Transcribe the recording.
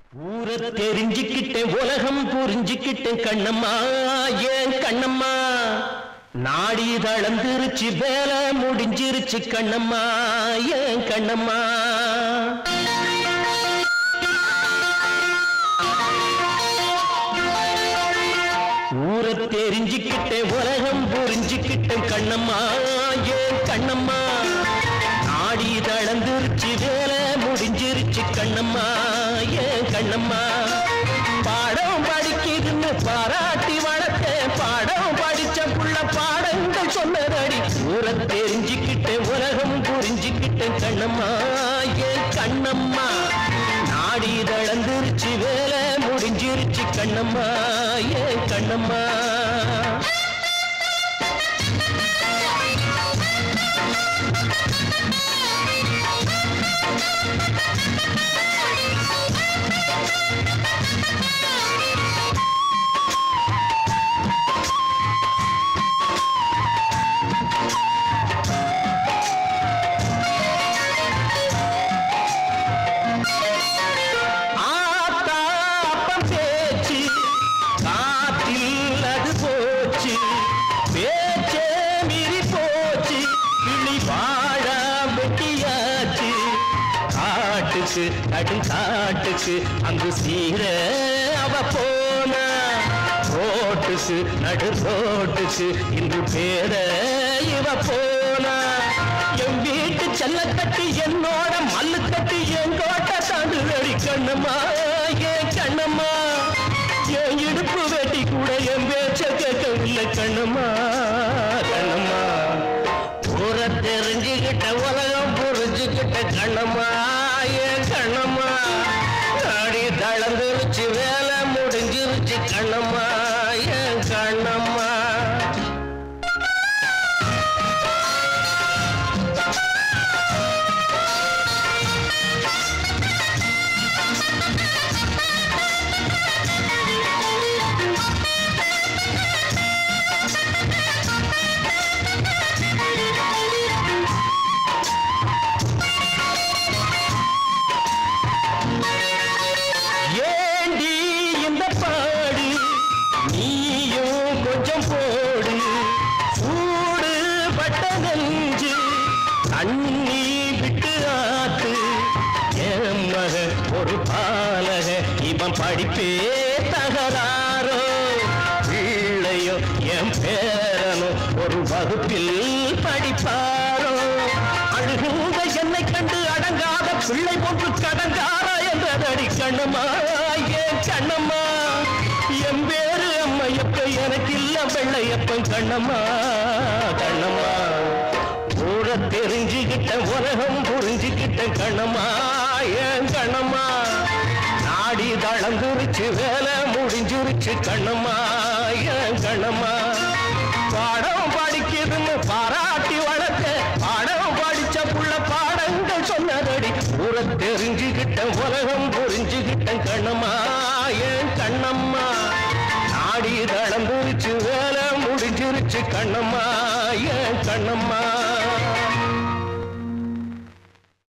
ஊரை தெரிஞ்சுக்கிட்டேன் உலகம் புரிஞ்சுக்கிட்டேன் கண்ணம்மா ஏன் கண்ணம்மா நாடி தளர்ந்துருச்சு வேலை முடிஞ்சிருச்சு கண்ணம்மா ஏன் கண்ணம்மா ஊரை தெரிஞ்சுக்கிட்டேன் உலகம் புரிஞ்சுக்கிட்டேன் கண்ணம்மா ஏன் கண்ணம்மா நாடி தளர்ந்துருச்சு வேலை முடிஞ்சிருச்சு கண்ணம்மா ஏன் கண்ணம்மா பாடம் படிக்குதுன்னு பாராட்டி வளர்த்தேன் பாடம் படிச்ச புள்ள பாடங்கள் சொன்னதடி ஊரை தெரிஞ்சுக்கிட்டேன் உலகம் புரிஞ்சுக்கிட்டேன் கண்ணம்மா ஏன் கண்ணம்மா நாடி தளர்ந்துருச்சு வேலை முடிஞ்சிருச்சு கண்ணம்மா ஏன் கண்ணம்மா ஆத்தா அப்பம் பேச்சு காத்தில் அது போச்சு பேச்சே மீறி போச்சு கிளி வாழா வெட்டியாச்சு காட்டுக்கு கடும் காட்டுக்கு அங்கு சீர அவ போனா ரோட்டுக்கு நடு ரோட்டுக்கு இன்று பேர இவ போனா என் வீட்டு செல்ல கட்டி என்னோட மல்லு கட்டி என் கோட்டை தாண்டு வெடி கண்ணம்மா ஏன் கண்ணம்மா என் இடுப்பு வெட்டி கூட என் பேச்ச கேட்கவில்லை கண்ணம்மா கண்ணம்மா ஊர தெரிஞ்சுக்கிட்ட உலகம் புரிஞ்சுக்கிட்ட கண்ணம்மா ஏன் கண்ணம்மா நாடி தளர்ந்துருச்சு வேலை முடிஞ்சிருச்சு கண்ணம்மா ஏன் கண்ணம்மா ஏண்டி இந்த பாடு நீயும் கொஞ்சம் போடு சூடு பட்ட நெஞ்சு தண்ணி விட்டு ஆத்து என் மக ஒரு பாலக இவன் படிப்பே தகராறோ பிள்ளையோ என் பேரனோ ஒரு வகுப்பில் படிப்பாரோ அழுகுங்க என்னை கண்டு அடங்காத பிள்ளை போன்று கடங்காரா என்றதடி கண்ணம்மா ஏன் கண்ணம்மா என் பேரு அம்மையப்ப எனக்கு இல்ல வெள்ளையப்பன் கண்ணம்மா கண்ணம்மா ஊர தெரிஞ்சுக்கிட்ட உலகம் புரிஞ்சுக்கிட்ட கண்ணம்மா ஏன் கண்ணம்மா நாடி தளர்ந்துருச்சு வேலை முடிஞ்சிருச்சு கண்ணம்மா ஏன் கண்ணம்மா பாடம் படிக்குதுன்னு பாராட்டி வளர்த்த பாடம் படிச்ச புள்ள பாடங்கள் சொன்னதடி ஊர தெரிஞ்சுக்கிட்ட உலகம் புரிஞ்சுக்கிட்ட கண்ணம்மா ஏன் கண்ணம்மா நாடி தளர்ந்துருச்சு வேலை முடிஞ்சிருச்சு கண்ணம்மா ஏன் கண்ணம்மா